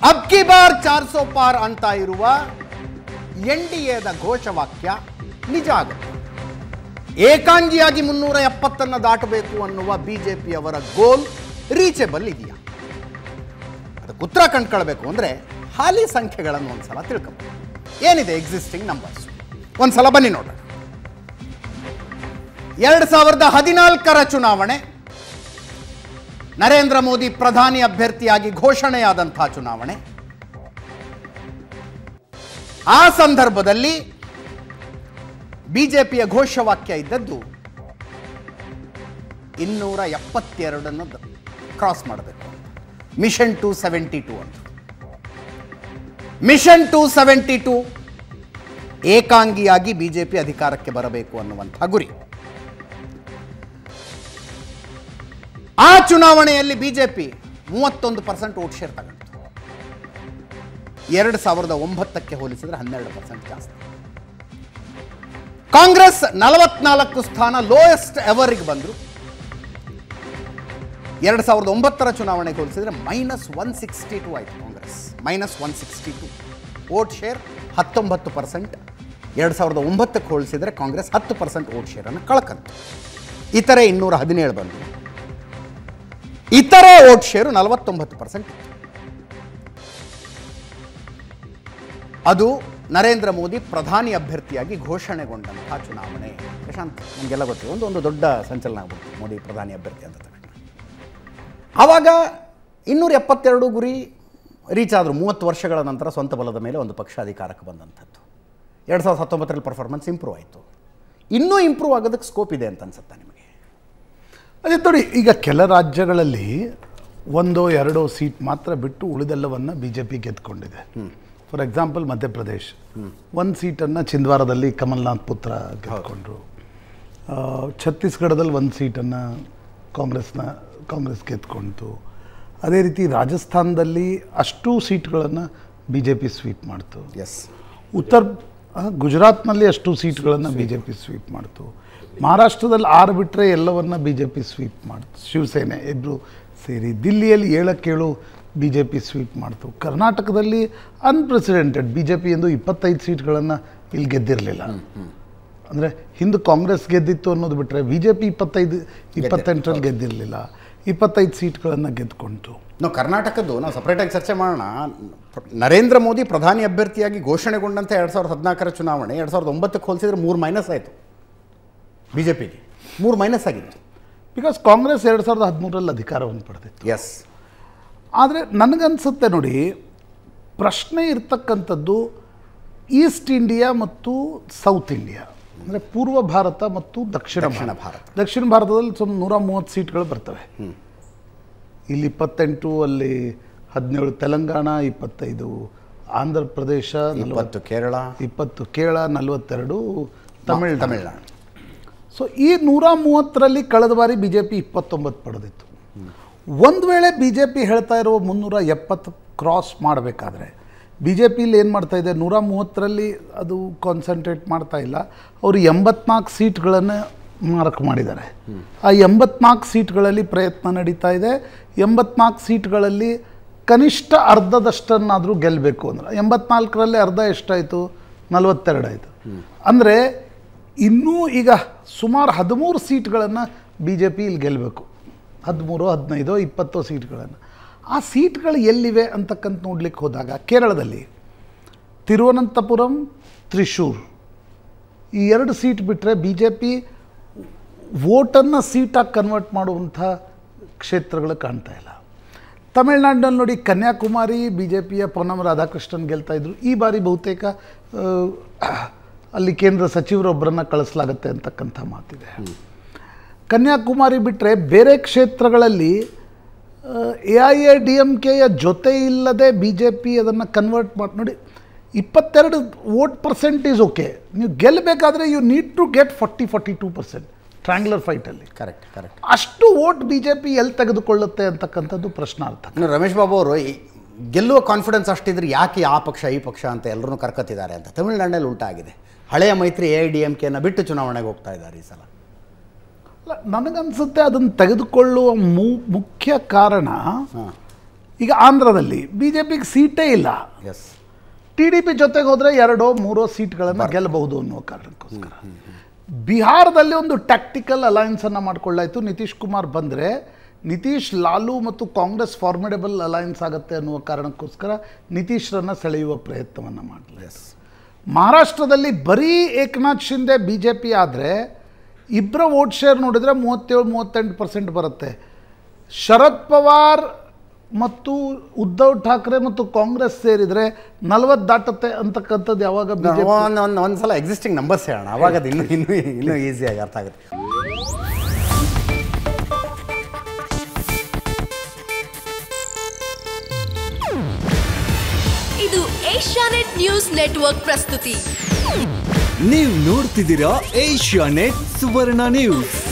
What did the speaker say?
ಅಬ್ ಕಿ ಬಾರ್ ಚಾರ್ ಸೋ ಪಾರ್ ಅಂತ ಇರುವ ಎನ್ ಡಿ ಎದ ಘೋಷವಾಕ್ಯ ನಿಜ ಆಗುತ್ತೆ ಏಕಾಂಗಿಯಾಗಿ ಮುನ್ನೂರ ಎಪ್ಪತ್ತನ್ನು ದಾಟಬೇಕು ಅನ್ನುವ ಬಿಜೆಪಿಯವರ ಗೋಲ್ ರೀಚೆಬಲ್ ಇದೆಯಾ ಅದಕ್ಕೆ ಉತ್ತರ ಕಂಡ್ಕೊಳ್ಬೇಕು ಅಂದರೆ ಹಾಲಿ ಸಂಖ್ಯೆಗಳನ್ನು ಒಂದ್ಸಲ ತಿಳ್ಕೊಬೇಕು ಏನಿದೆ ಎಕ್ಸಿಸ್ಟಿಂಗ್ ನಂಬರ್ಸ್ ಒಂದ್ಸಲ ಬನ್ನಿ ನೋಡೋಣ ಎರಡು ಸಾವಿರದ ಹದಿನಾಲ್ಕರ ಚುನಾವಣೆ ನರೇಂದ್ರ ಮೋದಿ ಪ್ರಧಾನಿ ಅಭ್ಯರ್ಥಿಯಾಗಿ ಘೋಷಣೆಯಾದಂತಹ ಚುನಾವಣೆ ಆ ಸಂದರ್ಭದಲ್ಲಿ ಬಿಜೆಪಿಯ ಘೋಷವಾಕ್ಯ ಇದ್ದದ್ದು ಇನ್ನೂರ ಎಪ್ಪತ್ತೆರಡನ್ನು ಕ್ರಾಸ್ ಮಾಡಬೇಕು ಅಂತ ಮಿಷನ್ ಟು ಸೆವೆಂಟಿ ಟು ಅಂತ ಮಿಷನ್ ಟು ಸೆವೆಂಟಿ ಟು ಏಕಾಂಗಿಯಾಗಿ ಬಿಜೆಪಿ ಅಧಿಕಾರಕ್ಕೆ ಬರಬೇಕು ಅನ್ನುವಂಥ ಗುರಿ ಆ ಚುನಾವಣೆಯಲ್ಲಿ ಬಿಜೆಪಿ ಮೂವತ್ತೊಂದು ಪರ್ಸೆಂಟ್ ವೋಟ್ ಶೇರ್ ತಗೊಂಡು ಎರಡು ಸಾವಿರದ ಒಂಬತ್ತಕ್ಕೆ ಹೋಲಿಸಿದ್ರೆ ಹನ್ನೆರಡು ಪರ್ಸೆಂಟ್ ಜಾಸ್ತಿ ಕಾಂಗ್ರೆಸ್ ನಲವತ್ನಾಲ್ಕು ಸ್ಥಾನ ಲೋಯೆಸ್ಟ್ ಎವರಿಗೆ ಬಂದರು ಎರಡು ಸಾವಿರದ ಒಂಬತ್ತರ ಚುನಾವಣೆಗೆ ಹೋಲಿಸಿದ್ರೆ ಮೈನಸ್ ಒನ್ ಸಿಕ್ಸ್ಟಿ ಟು ಆಯಿತು Congress minus one sixty two vote share ಹತ್ತೊಂಬತ್ತು ಪರ್ಸೆಂಟ್ ಎರಡು ಸಾವಿರದ ಒಂಬತ್ತಕ್ಕೆ ಹೋಲಿಸಿದರೆ ಕಾಂಗ್ರೆಸ್ ಹತ್ತು ಪರ್ಸೆಂಟ್ ವೋಟ್ ಶೇರನ್ನು ಕಳ್ಕಂತು ಇತರೆ ಇನ್ನೂರ ಹದಿನೇಳು ಬಂದರು ಇತರ ವೋಟ್ ಶೇರು ನಲವತ್ತೊಂಬತ್ತು ಪರ್ಸೆಂಟ್ ಅದು ನರೇಂದ್ರ ಮೋದಿ ಪ್ರಧಾನಿ ಅಭ್ಯರ್ಥಿಯಾಗಿ ಘೋಷಣೆಗೊಂಡಂತಹ ಚುನಾವಣೆ ಪ್ರಶಾಂತ್ ನಮಗೆಲ್ಲ ಗೊತ್ತು ಒಂದು ಒಂದು ದೊಡ್ಡ ಸಂಚಲನ ಆಗ್ಬಿಡ್ತು ಮೋದಿ ಪ್ರಧಾನಿ ಅಭ್ಯರ್ಥಿ ಅಂತ ತಕ್ಷಣ ಆವಾಗ ಇನ್ನೂರ ಎಪ್ಪತ್ತೆರಡು ಗುರಿ ರೀಚ್ ಆದರು ಮೂವತ್ತು ವರ್ಷಗಳ ನಂತರ ಸ್ವಂತ ಬಲದ ಮೇಲೆ ಒಂದು ಪಕ್ಷ ಅಧಿಕಾರಕ್ಕೆ ಬಂದಂಥದ್ದು ಎರಡು ಸಾವಿರದ ಹತ್ತೊಂಬತ್ತರಲ್ಲಿ ಪರ್ಫಾರ್ಮೆನ್ಸ್ ಇಂಪ್ರೂವ್ ಆಯಿತು ಇನ್ನೂ ಇಂಪ್ರೂವ್ ಆಗೋದಕ್ಕೆ ಸ್ಕೋಪ್ ಇದೆ ಅಂತ ಅನ್ಸುತ್ತಾ ನಿಮಗೆ ಅದೇ ನೋಡಿ ಈಗ ಕೆಲ ರಾಜ್ಯಗಳಲ್ಲಿ ಒಂದು ಎರಡೋ ಸೀಟ್ ಮಾತ್ರ ಬಿಟ್ಟು ಉಳಿದೆಲ್ಲವನ್ನು ಬಿ ಜೆ ಪಿ ಗೆದ್ಕೊಂಡಿದೆ ಫಾರ್ ಎಕ್ಸಾಂಪಲ್ ಮಧ್ಯಪ್ರದೇಶ್ ಒಂದು ಸೀಟನ್ನು ಚಿಂದ್ವಾರದಲ್ಲಿ ಕಮಲ್ನಾಥ್ ಪುತ್ರ ಗೆದ್ಕೊಂಡ್ರು ಆ, ಛತ್ತೀಸ್ಗಢದಲ್ಲಿ ಒಂದು ಸೀಟನ್ನು ಕಾಂಗ್ರೆಸ್ನ ಕಾಂಗ್ರೆಸ್ ಗೆದ್ಕೊಳ್ತು ಅದೇ ರೀತಿ ರಾಜಸ್ಥಾನದಲ್ಲಿ ಅಷ್ಟು ಸೀಟ್ಗಳನ್ನು ಬಿ ಜೆ ಪಿ ಸ್ವೀಪ್ ಮಾಡ್ತು ಎಸ್ ಉತ್ತರ ಆ, ಗುಜರಾತ್ನಲ್ಲಿ ಅಷ್ಟು ಸೀಟ್ಗಳನ್ನು ಬಿ ಜೆ ಪಿ ಸ್ವೀಪ್ ಮಾಡ್ತು ಮಹಾರಾಷ್ಟ್ರದಲ್ಲಿ ಆರು ಬಿಟ್ಟರೆ ಎಲ್ಲವನ್ನ ಬಿ ಜೆ ಪಿ ಸ್ವೀಪ್ ಮಾಡ್ತು ಶಿವಸೇನೆ ಇಬ್ಬರು ಸೇರಿ ದಿಲ್ಲಿಯಲ್ಲಿ ಏಳಕ್ಕೇಳು ಬಿ ಜೆ ಪಿ ಸ್ವೀಪ್ ಮಾಡ್ತು ಕರ್ನಾಟಕದಲ್ಲಿ ಅನ್ಪ್ರೆಸಿಡೆಂಟೆಡ್ ಬಿ ಜೆ ಪಿ ಎಂದು ಇಪ್ಪತ್ತೈದು ಸೀಟ್ಗಳನ್ನು ಇಲ್ಲಿ ಗೆದ್ದಿರಲಿಲ್ಲ ಅಂದರೆ ಹಿಂದೆ ಕಾಂಗ್ರೆಸ್ ಗೆದ್ದಿತ್ತು ಅನ್ನೋದು ಬಿಟ್ಟರೆ ಬಿ ಜೆ ಪಿ ಇಪ್ಪತ್ತೈದು ಇಪ್ಪತ್ತೆಂಟರಲ್ಲಿ ಗೆದ್ದಿರಲಿಲ್ಲ ಇಪ್ಪತ್ತೈದು ಸೀಟ್ಗಳನ್ನು ಗೆದ್ಕೊಂತು ನಾವು ಕರ್ನಾಟಕದ್ದು ನಾವು ಸಪ್ರೇಟಾಗಿ ಚರ್ಚೆ ಮಾಡೋಣ ನರೇಂದ್ರ ಮೋದಿ ಪ್ರಧಾನಿ ಅಭ್ಯರ್ಥಿಯಾಗಿ ಘೋಷಣೆಗೊಂಡಂಥ ಎರಡು ಸಾವಿರದ ಹದಿನಾಲ್ಕರ ಚುನಾವಣೆ ಎರಡು ಸಾವಿರದ ಒಂಬತ್ತಕ್ಕೆ ಹೋಲಿಸಿದ್ರೆ ಮೂರು ಮೈನಸ್ ಆಯಿತು ಬಿ ಜೆ ಪಿಗೆ ಮೂರು ಮೈನಸ್ ಆಗಿತ್ತು ಬಿಕಾಸ್ ಕಾಂಗ್ರೆಸ್ ಎರಡು ಸಾವಿರದ ಹದಿಮೂರರಲ್ಲಿ ಅಧಿಕಾರವನ್ನು ಪಡೆದಿತ್ತು ಎಸ್ ಆದರೆ ನನಗನ್ಸುತ್ತೆ ನೋಡಿ ಪ್ರಶ್ನೆ ಇರ್ತಕ್ಕಂಥದ್ದು ಈಸ್ಟ್ ಇಂಡಿಯಾ ಮತ್ತು ಸೌತ್ ಇಂಡಿಯಾ ಅಂದರೆ ಪೂರ್ವ ಭಾರತ ಮತ್ತು ದಕ್ಷಿಣ ದಕ್ಷಿಣ ಭಾರತ ಭಾರತ. ದಕ್ಷಿಣ ಭಾರತದಲ್ಲಿ ಸುಮ್ಮನೆ ನೂರ ಮೂವತ್ತು ಸೀಟ್ಗಳು ಬರ್ತವೆ ಇಲ್ಲಿ ಇಪ್ಪತ್ತೆಂಟು ಅಲ್ಲಿ ಹದಿನೇಳು ತೆಲಂಗಾಣ ಇಪ್ಪತ್ತೈದು ಆಂಧ್ರ ಪ್ರದೇಶ ನಲವತ್ತು ಇಪ್ಪತ್ತು ಕೇರಳ ಇಪ್ಪತ್ತು ಕೇರಳ ನಲವತ್ತೆರಡು ತಮಿಳ್ ತಮಿಳ್ನಾಡು ಸೊ ಈ ನೂರ ಮೂವತ್ತರಲ್ಲಿ ಕಳೆದ ಬಾರಿ ಬಿ ಜೆ ಪಿ ಇಪ್ಪತ್ತೊಂಬತ್ತು ಪಡೆದಿತ್ತು ಒಂದು ವೇಳೆ ಬಿ ಜೆ ಪಿ ಹೇಳ್ತಾ ಇರೋ ಮುನ್ನೂರ ಎಪ್ಪತ್ತು ಕ್ರಾಸ್ ಮಾಡಬೇಕಾದ್ರೆ ಬಿ ಜೆ ಪಿಲಿ ಏನು ಮಾಡ್ತಾ ಇದೆ ನೂರ ಮೂವತ್ತರಲ್ಲಿ ಅದು ಕಾನ್ಸಂಟ್ರೇಟ್ ಮಾಡ್ತಾ ಇಲ್ಲ ಅವರು ಎಂಬತ್ನಾಲ್ಕು ಸೀಟ್ಗಳನ್ನು ಮಾರ್ಕ್ ಮಾಡಿದ್ದಾರೆ ಆ ಎಂಬತ್ನಾಲ್ಕು ಸೀಟ್ಗಳಲ್ಲಿ ಪ್ರಯತ್ನ ನಡೀತಾ ಇದೆ ಎಂಬತ್ನಾಲ್ಕು ಸೀಟ್ಗಳಲ್ಲಿ ಕನಿಷ್ಠ ಅರ್ಧದಷ್ಟನ್ನಾದರೂ ಗೆಲ್ಲಬೇಕು ಅಂದ್ರೆ ಎಂಬತ್ನಾಲ್ಕರಲ್ಲಿ ಅರ್ಧ ಎಷ್ಟಾಯಿತು ನಲವತ್ತೆರಡು ಆಯಿತು ಅಂದರೆ ಇನ್ನೂ ಈಗ ಸುಮಾರು ಹದಿಮೂರು ಸೀಟ್ಗಳನ್ನು ಬಿ ಜೆ ಪಿ ಇಲ್ಲಿ ಗೆಲ್ಲಬೇಕು ಹದಿಮೂರು ಹದಿನೈದು ಇಪ್ಪತ್ತು ಸೀಟ್ಗಳನ್ನು ಆ ಸೀಟ್ಗಳು ಎಲ್ಲಿವೆ ಅಂತಕ್ಕಂತ ನೋಡ್ಲಿಕ್ಕೆ ಹೋದಾಗ ಕೇರಳದಲ್ಲಿ ತಿರುವನಂತಪುರಂ ತ್ರಿಶೂರ್ ಈ ಎರಡು ಸೀಟ್ ಬಿಟ್ಟರೆ ಬಿ ಜೆ ಪಿ ವೋಟನ್ನು ಸೀಟಾಗಿ ಕನ್ವರ್ಟ್ ಮಾಡುವಂಥ ಕ್ಷೇತ್ರಗಳು ಕಾಣ್ತಾ ಇಲ್ಲ ತಮಿಳ್ನಾಡಿನಲ್ಲಿ ನೋಡಿ ಕನ್ಯಾಕುಮಾರಿ ಬಿ ಜೆ ಪಿಯ ಪೊನ್ನಮ ರಾಧಾಕೃಷ್ಣನ್ ಗೆಲ್ತಾ ಇದ್ರು ಈ ಬಾರಿ ಬಹುತೇಕ ಆ, ಅಲ್ಲಿ ಕೇಂದ್ರ ಸಚಿವರೊಬ್ಬರನ್ನ ಕಳಿಸಲಾಗತ್ತೆ ಅಂತಕ್ಕಂಥ ಮಾತಿದೆ ಕನ್ಯಾಕುಮಾರಿ ಬಿಟ್ಟರೆ ಬೇರೆ ಕ್ಷೇತ್ರಗಳಲ್ಲಿ A I A D M ಕೆಯ ಜೊತೆ ಇಲ್ಲದೆ ಬಿ ಜೆ ಪಿ ಅದನ್ನು ಕನ್ವರ್ಟ್ ಮಾಡಿ ನೋಡಿ ಇಪ್ಪತ್ತೆರಡು ವೋಟ್ ಪರ್ಸೆಂಟೇಜ್ ಓಕೆ ನೀವು ಗೆಲ್ಲಬೇಕಾದ್ರೆ you need to get forty forty two percent triangular ಫೈಟಲ್ಲಿ ಕರೆಕ್ಟ್ ಕರೆಕ್ಟ್ ಅಷ್ಟು ವೋಟ್ ಬಿ ಜೆ ಪಿ ಎಲ್ಲಿ ತೆಗೆದುಕೊಳ್ಳುತ್ತೆ ಅಂತಕ್ಕಂಥದ್ದು ಪ್ರಶ್ನಾರ್ಥ ಇನ್ನು ರಮೇಶ್ ಬಾಬು ಅವರು ಈ ಗೆಲ್ಲುವ ಕಾನ್ಫಿಡೆನ್ಸ್ ಅಷ್ಟಿದ್ರೆ ಯಾಕೆ ಆ ಪಕ್ಷ ಈ ಪಕ್ಷ ಅಂತ ಎಲ್ಲರೂ ಕರ್ಕತ್ತಿದ್ದಾರೆ ಅಂತ ತಮಿಳುನಾಡಿನಲ್ಲಿ ಉಲ್ಟಾ ಆಗಿದೆ ಹಳೆಯ ಮೈತ್ರಿ ಎ ಐ ಡಿ ಎಂ ಕೆನ ಬಿಟ್ಟು ಚುನಾವಣೆಗೆ ಹೋಗ್ತಾ ಇದ್ದಾರೆ ಈ ಸಲ ಅಲ್ಲ ನನಗನ್ಸುತ್ತೆ ಅದನ್ನು ತೆಗೆದುಕೊಳ್ಳುವ ಮು ಮುಖ್ಯ ಕಾರಣ ಹಾಂ ಈಗ ಆಂಧ್ರದಲ್ಲಿ ಬಿ ಜೆ ಪಿಗೆ ಸೀಟೇ ಇಲ್ಲ ಎಸ್ ಟಿ ಡಿ ಪಿ ಜೊತೆಗೆ ಹೋದರೆ ಎರಡೋ ಮೂರೋ ಸೀಟ್ಗಳನ್ನು ಗೆಲ್ಲಬಹುದು ಅನ್ನುವ ಕಾರಣಕ್ಕೋಸ್ಕರ ಬಿಹಾರದಲ್ಲಿ ಒಂದು ಟ್ಯಾಕ್ಟಿಕಲ್ ಅಲಯನ್ಸನ್ನು ಮಾಡ್ಕೊಳ್ಳಾಯಿತು ನಿತೀಶ್ ಕುಮಾರ್ ಬಂದರೆ ನಿತೀಶ್ ಲಾಲು ಮತ್ತು ಕಾಂಗ್ರೆಸ್ ಫಾರ್ಮಿಡಬಲ್ ಅಲಯನ್ಸ್ ಆಗುತ್ತೆ ಅನ್ನುವ ಕಾರಣಕ್ಕೋಸ್ಕರ ನಿತೀಶ್ರನ್ನು ಸೆಳೆಯುವ ಪ್ರಯತ್ನವನ್ನು ಮಾಡಲಿ ಎಸ್ ಮಹಾರಾಷ್ಟ್ರದಲ್ಲಿ ಬರೀ Eknath Shinde B J P ಆದರೆ ಇಬ್ಬರ ವೋಟ್ ಶೇರ್ ನೋಡಿದರೆ ಮೂವತ್ತೇಳು ಮೂವತ್ತೆಂಟು ಪರ್ಸೆಂಟ್ ಬರುತ್ತೆ ಶರದ್ ಪವಾರ್ ಮತ್ತು ಉದ್ಧವ್ ಠಾಕ್ರೆ ಮತ್ತು ಕಾಂಗ್ರೆಸ್ ಸೇರಿದರೆ ನಲವತ್ತು ದಾಟುತ್ತೆ ಅಂತಕ್ಕಂಥದ್ದು ಯಾವಾಗ ಬಿ ಜೆ ಒಂದು ಒಂದು ಒಂದು ಸಲ ಎಕ್ಸಿಸ್ಟಿಂಗ್ ನಂಬರ್ಸ್ ಹೇಳೋಣ ಅವಾಗ ಅದು ಇನ್ನೂ ಇನ್ನೂ ಇನ್ನೂ ಈಸಿಯಾಗಿ ಅರ್ಥ ಆಗುತ್ತೆ ಇದು ಏಷ್ಯಾನೆಟ್ ನ್ಯೂಸ್ ನೆಟ್ವರ್ಕ್ ಪ್ರಸ್ತುತಿ ನೀವು ನೋಡ್ತಿದ್ದೀರಾ ಏಷ್ಯಾ ನೆಟ್ ಸುವರ್ಣ ನ್ಯೂಸ್